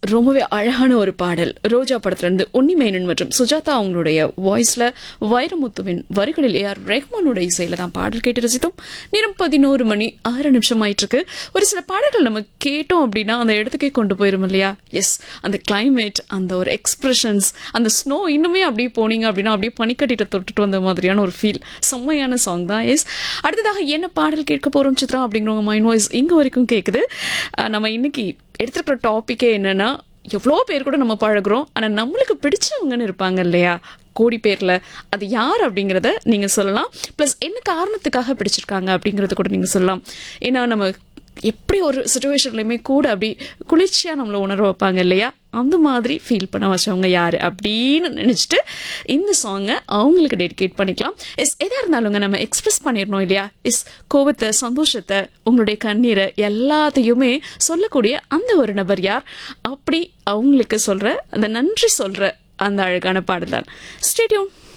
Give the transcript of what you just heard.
ரொம்பவே அழகான ஒரு பாடல் ரோஜா படத்துல இருந்து உன்னிமேனன் மற்றும் சுஜாதா அவங்களுடைய வாய்ஸ்ல வைரமுத்துவின் வரிகளில் ஏஆர் ரெஹ்மானோட இசையில தான் பாடல் கேட்டு ரசித்தோம் நேரம் பதினோரு மணி ஆறு நிமிஷம் ஆயிட்டு இருக்கு ஒரு சில பாடல்கள் நம்ம கேட்டோம் அப்படின்னா அந்த இடத்துக்கே கொண்டு போயிரும் இல்லையா எஸ் அந்த கிளைமேட் அந்த ஒரு எக்ஸ்பிரஷன்ஸ் அந்த ஸ்னோ இன்னுமே அப்படியே போனீங்க அப்படின்னா அப்படியே பனிக்கட்டிட்ட தொட்டுட்டு வந்த மாதிரியான ஒரு ஃபீல் செம்மையான சாங் தான் எஸ் அடுத்ததாக என்ன பாடல் கேட்க போறோம் சித்ரா அப்படிங்கிறவங்க மைண்ட் வாய்ஸ் இங்க வரைக்கும் கேக்குது அஹ் நம்ம இன்னைக்கு எடுத்துருக்கிற டாபிக்கே என்னன்னா எவ்வளோ பேர் கூட நம்ம பழகுறோம் ஆனா நம்மளுக்கு பிடிச்சவங்கன்னு இருப்பாங்க இல்லையா கோடி பேர்ல அது யார் அப்படிங்கிறத நீங்க சொல்லலாம் ப்ளஸ் என்ன காரணத்துக்காக பிடிச்சிருக்காங்க அப்படிங்கறத கூட நீங்க சொல்லலாம் ஏன்னா நம்ம எப்படி ஒரு சுச்சுவேஷன்லையுமே கூட அப்படி குளிர்ச்சியா நம்மளை உணர வைப்பாங்க இல்லையா அந்த மாதிரி ஃபீல் பண்ண வச்சவங்க யாரு அப்படின்னு நினைச்சிட்டு இந்த சாங்கை அவங்களுக்கு டெடிகேட் பண்ணிக்கலாம் எஸ் எதா இருந்தாலுங்க நம்ம எக்ஸ்பிரஸ் பண்ணிடணும் இல்லையா எஸ் கோபத்தை சந்தோஷத்தை உங்களுடைய கண்ணீரை எல்லாத்தையுமே சொல்லக்கூடிய அந்த ஒரு நபர் யார் அப்படி அவங்களுக்கு சொல்ற அந்த நன்றி சொல்ற அந்த அழகான பாடல் தான் ஸ்டேடியம்